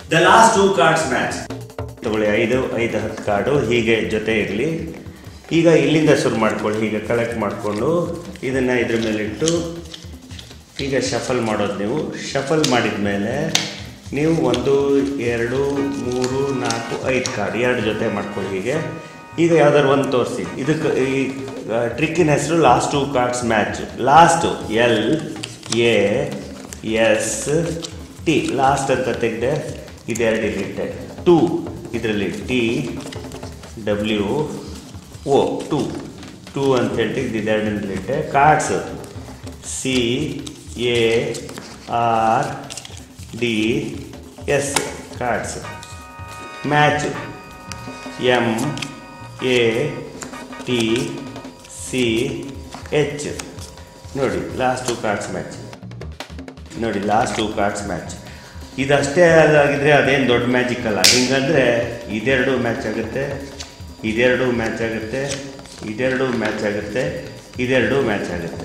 the last two cards match ತಗೊಳ್ಳಿ ಐದು ಐದು ಹತ್ತು ಕಾರ್ಡು ಹೀಗೆ ಜೊತೆ ಇರಲಿ ಈಗ ಇಲ್ಲಿಂದ ಶುರು ಮಾಡ್ಕೊಳ್ಳಿ ಹೀಗೆ ಕಲೆಕ್ಟ್ ಮಾಡಿಕೊಂಡು ಇದನ್ನು ಇದ್ರ ಮೇಲಿಟ್ಟು ಈಗ ಶಫಲ್ ಮಾಡೋದು ನೀವು ಶಫಲ್ ಮಾಡಿದ ಮೇಲೆ ನೀವು ಒಂದು ಎರಡು ಮೂರು ನಾಲ್ಕು ಐದು ಕಾರ್ಡ್ ಎರಡು ಜೊತೆ ಮಾಡ್ಕೊಳ್ಳಿ ಹೀಗೆ ಈಗ ಯಾವ್ದಾದ್ರು ಒಂದು ತೋರಿಸಿ ಇದಕ್ಕೆ ಈ ಟ್ರಿಕ್ಕಿನ ಹೆಸರು last two cards match last L A S T last ಅಂತ ತೆಗೆದೆ ಇದೆರಡು ಇಲ್ಲಿಟ್ಟೆ ಟೂ ಇದರಲ್ಲಿ T W O two two ಅಂತ ಹೇಳ್ತಿದ್ದು ಇದೆರಡಲ್ಲಿಟ್ಟೆ cards C A R D S cards match M A T C H ನೋಡಿ ಲಾಸ್ಟ್ ಟು ಕಾರ್ಡ್ಸ್ ಮ್ಯಾಚ್ ನೋಡಿ ಲಾಸ್ಟ್ ಟು ಕಾರ್ಡ್ಸ್ ಮ್ಯಾಚ್ ಇದಷ್ಟೇ ಆಗಿದ್ರೆ ಅದೇನು ದೊಡ್ಡ ಮ್ಯಾಜಿಕ್ ಅಲ್ಲ ಹಿಂಗಂದರೆ ಇದೆರಡು ಮ್ಯಾಚ್ ಆಗುತ್ತೆ ಇದೆರಡು ಮ್ಯಾಚ್ ಆಗುತ್ತೆ ಇದೆರಡು ಮ್ಯಾಚ್ ಆಗುತ್ತೆ ಇದೆರಡು ಮ್ಯಾಚ್ ಆಗುತ್ತೆ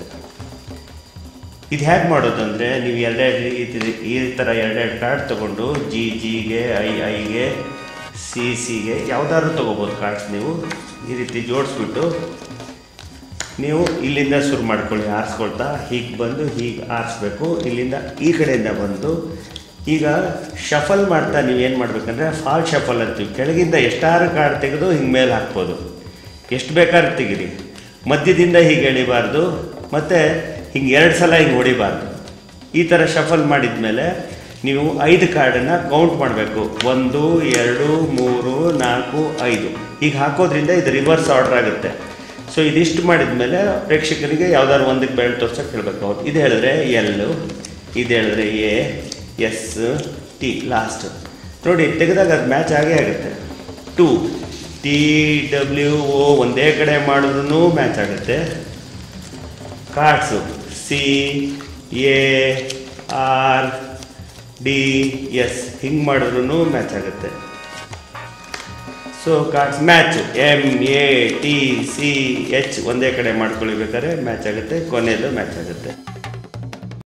ಇದು ಹೇಗೆ ಮಾಡೋದು ಅಂದರೆ ನೀವು ಎರಡೆರಡು ಈ ಈ ಥರ ಎರಡೆರಡು ಕಾರ್ಡ್ ತೊಗೊಂಡು ಜಿ ಜಿಗೆ ಐ ಐಗೆ ಸಿ ಸಿಗೆ ಯಾವ್ದಾದ್ರು ತೊಗೋಬೋದು ಕಾರ್ಡ್ಸ್ ನೀವು ಈ ರೀತಿ ಜೋಡಿಸ್ಬಿಟ್ಟು ನೀವು ಇಲ್ಲಿಂದ ಶುರು ಮಾಡ್ಕೊಳ್ಳಿ ಆರಿಸ್ಕೊಳ್ತಾ ಹೀಗೆ ಬಂದು ಹೀಗೆ ಆರಿಸ್ಬೇಕು ಇಲ್ಲಿಂದ ಈ ಕಡೆಯಿಂದ ಬಂದು ಈಗ ಶಫಲ್ ಮಾಡ್ತಾ ನೀವು ಏನು ಮಾಡ್ಬೇಕಂದ್ರೆ ಫಾಲ್ ಶಫಲ್ ಅಂತೀವಿ ಕೆಳಗಿಂದ ಎಷ್ಟಾರು ಕಾರ್ಡ್ ತೆಗೆದು ಹಿಂಗೆ ಮೇಲೆ ಹಾಕ್ಬೋದು ಎಷ್ಟು ಬೇಕಾದ್ರೂ ತೆಗೀರಿ ಮಧ್ಯದಿಂದ ಹೀಗೆ ಎಳಿಬಾರ್ದು ಮತ್ತು ಹಿಂಗೆ ಎರಡು ಸಲ ಹಿಂಗೆ ಹೊಡಿಬಾರ್ದು ಈ ಥರ ಶಫಲ್ ಮಾಡಿದ ಮೇಲೆ ನೀವು ಐದು ಕಾರ್ಡನ್ನು ಕೌಂಟ್ ಮಾಡಬೇಕು ಒಂದು ಎರಡು ಮೂರು ನಾಲ್ಕು ಐದು ಹೀಗೆ ಹಾಕೋದ್ರಿಂದ ಇದು ರಿವರ್ಸ್ ಆರ್ಡರ್ ಆಗುತ್ತೆ ಸೊ ಇದಿಷ್ಟು ಮಾಡಿದ ಮೇಲೆ ಪ್ರೇಕ್ಷಕರಿಗೆ ಯಾವ್ದಾದ್ರು ಒಂದಕ್ಕೆ ಬೆಳೆ ತೋರ್ಸಕ್ಕೆ ಹೇಳ್ಬೇಕು ಅವ್ರು ಇದು ಹೇಳಿದ್ರೆ ಎಲ್ಲು ಇದು ಹೇಳಿದ್ರೆ ಎ ಎಸ್ ಟಿ ಲಾಸ್ಟ್ ನೋಡಿ ತೆಗೆದಾಗ ಅದು ಮ್ಯಾಚ್ ಆಗೇ ಆಗುತ್ತೆ ಟು ಟಿ ಡಬ್ಲ್ಯೂ ಓ ಒಂದೇ ಕಡೆ ಮಾಡಿದ್ರೂ ಮ್ಯಾಚ್ ಆಗುತ್ತೆ cards C A R D S ಹಿಂಗೆ ಮಾಡಿದ್ರೂ ಮ್ಯಾಚ್ ಆಗುತ್ತೆ so cards match M A T C H ಒಂದೇ ಕಡೆ ಮಾಡ್ಕೊಳ್ಬೇಕಾದ್ರೆ ಮ್ಯಾಚ್ ಆಗುತ್ತೆ ಕೊನೆಯದು ಮ್ಯಾಚ್ ಆಗುತ್ತೆ